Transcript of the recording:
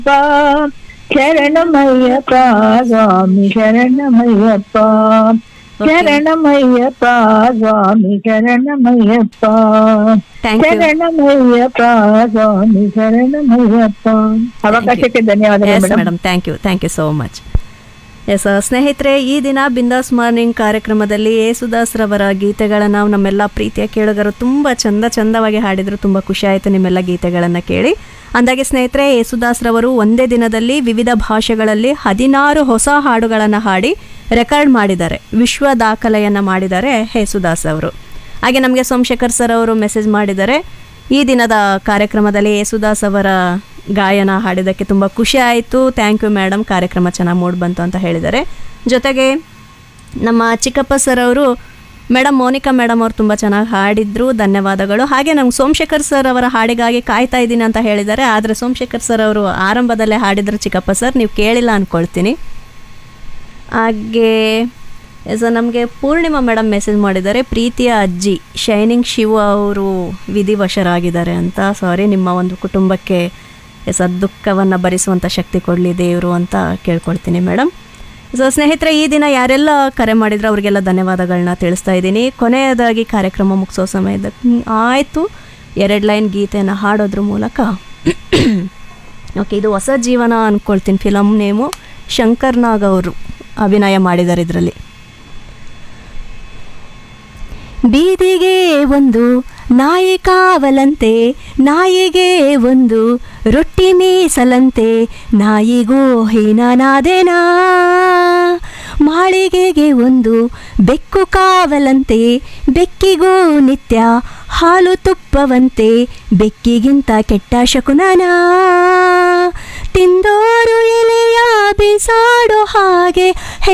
ಶರಣಮಯ್ಯಪ್ಪ ಸ್ವಾಮಿ ಶರಣಮಯ್ಯಪ್ಪ ಶರಣಮಯ್ಯಪ್ಪ ಸ್ವಾಮಿ ಶರಣಮಯ್ಯಪ್ಪ ಥ್ಯಾಂಕ್ ಯು ಶರಣಮಯ್ಯಪ್ಪ ಸ್ವಾಮಿ ಶರಣಮಯ್ಯಪ್ಪ ಅವಕಾಶಕ್ಕೆ ಧನ್ಯವಾದಗಳು yes madam madam thank you thank you so much yes ಸ್ನೇಹಿತರೆ ಈ ದಿನ ಬಿಂದಾಸ್ ಮಾರ್ನಿಂಗ್ ಕಾರ್ಯಕ್ರಮದಲ್ಲಿ ಯೇಸುದಾಸ್ ರವರ ಗೀತೆಗಳನ್ನು ನಾವು ನಮ್ಮೆಲ್ಲ ಪ್ರೀತಿಯ ಕೇಳುಗರು ತುಂಬ ಚಂದ ಚಂದವಾಗಿ ಹಾಡಿದ್ರು ತುಂಬ ಖುಷಿ ಆಯಿತು ನಿಮ್ಮೆಲ್ಲ ಗೀತೆಗಳನ್ನು ಕೇಳಿ ಅಂದಾಗೆ ಸ್ನೇಹಿತರೆ ಯೇಸುದಾಸ್ ರವರು ಒಂದೇ ದಿನದಲ್ಲಿ ವಿವಿಧ ಭಾಷೆಗಳಲ್ಲಿ ಹದಿನಾರು ಹೊಸ ಹಾಡುಗಳನ್ನು ಹಾಡಿ ರೆಕಾರ್ಡ್ ಮಾಡಿದ್ದಾರೆ ವಿಶ್ವ ದಾಖಲೆಯನ್ನು ಮಾಡಿದ್ದಾರೆ ಯೇಸುದಾಸ್ ಅವರು ಹಾಗೆ ನಮಗೆ ಸೋಮಶೇಖರ್ ಸರ್ ಅವರು ಮೆಸೇಜ್ ಮಾಡಿದ್ದಾರೆ ಈ ದಿನದ ಕಾರ್ಯಕ್ರಮದಲ್ಲಿ ಯೇಸುದಾಸ್ ಅವರ ಗಾಯನ ಹಾಡಿದ್ದಕ್ಕೆ ತುಂಬ ಖುಷಿ ಆಯಿತು ಥ್ಯಾಂಕ್ ಯು ಮೇಡಮ್ ಕಾರ್ಯಕ್ರಮ ಚೆನ್ನಾಗಿ ಮೂಡ್ ಬಂತು ಅಂತ ಹೇಳಿದ್ದಾರೆ ಜೊತೆಗೆ ನಮ್ಮ ಚಿಕ್ಕಪ್ಪ ಸರ್ ಅವರು ಮೇಡಮ್ ಮೋನಿಕಾ ಮೇಡಮ್ ಅವರು ತುಂಬ ಚೆನ್ನಾಗಿ ಹಾಡಿದ್ರು ಧನ್ಯವಾದಗಳು ಹಾಗೆ ನಮ್ಗೆ ಸೋಮಶೇಖರ್ ಸರ್ ಅವರ ಹಾಡಿಗಾಗಿ ಕಾಯ್ತಾ ಇದ್ದೀನಿ ಅಂತ ಹೇಳಿದ್ದಾರೆ ಆದರೆ ಸೋಮಶೇಖರ್ ಸರ್ ಅವರು ಆರಂಭದಲ್ಲೇ ಹಾಡಿದ್ರು ಚಿಕ್ಕಪ್ಪ ಸರ್ ನೀವು ಕೇಳಿಲ್ಲ ಅಂದ್ಕೊಳ್ತೀನಿ ಹಾಗೆ ಸರ್ ನಮಗೆ ಪೂರ್ಣಿಮಾ ಮೇಡಮ್ ಮೆಸೇಜ್ ಮಾಡಿದ್ದಾರೆ ಪ್ರೀತಿಯ ಅಜ್ಜಿ ಶೈನಿಂಗ್ ಶಿವ ಅವರು ವಿಧಿವಶರಾಗಿದ್ದಾರೆ ಅಂತ ಸಾರಿ ನಿಮ್ಮ ಒಂದು ಕುಟುಂಬಕ್ಕೆ ಎಸ ದುಃಖವನ್ನು ಭರಿಸುವಂಥ ಶಕ್ತಿ ಕೊಡಲಿ ದೇವರು ಅಂತ ಕೇಳ್ಕೊಳ್ತೀನಿ ಮೇಡಮ್ ಸೊ ಸ್ನೇಹಿತರೆ ಈ ದಿನ ಯಾರೆಲ್ಲ ಕರೆ ಮಾಡಿದ್ರು ಅವರಿಗೆಲ್ಲ ಧನ್ಯವಾದಗಳನ್ನ ತಿಳಿಸ್ತಾ ಇದ್ದೀನಿ ಕೊನೆಯದಾಗಿ ಕಾರ್ಯಕ್ರಮ ಮುಗಿಸೋ ಸಮಯದ ಆಯಿತು ಎರಡು ಲೈನ್ ಗೀತೆಯನ್ನು ಹಾಡೋದ್ರ ಮೂಲಕ ಓಕೆ ಇದು ಹೊಸ ಜೀವನ ಅಂದ್ಕೊಳ್ತೀನಿ ಫಿಲಮ್ ನೇಮು ಶಂಕರ್ ನಾಗ್ ಅವರು ಅಭಿನಯ ಮಾಡಿದ್ದಾರೆ ಇದರಲ್ಲಿ ಬೀದಿಗೆ ಒಂದು ನಾಯಿ ಕಾವಲಂತೆ ನಾಯಿಗೆ ಒಂದು ರೊಟ್ಟಿ ಮೀಸಲಂತೆ ನಾಯಿಗೂ ಹೀನನಾದೆನಾ ಮಾಳಿಗೆಗೆ ಒಂದು ಬೆಕ್ಕು ಕಾವಲಂತೆ ಬೆಕ್ಕಿಗೂ ನಿತ್ಯ ಹಾಲು ತುಪ್ಪವಂತೆ ಬೆಕ್ಕಿಗಿಂತ ಕೆಟ್ಟ ಶಕುನನ ತಿಂದೋರು ಎಲೆಯ ಬಿಸಾಡೋ ಹಾಗೆ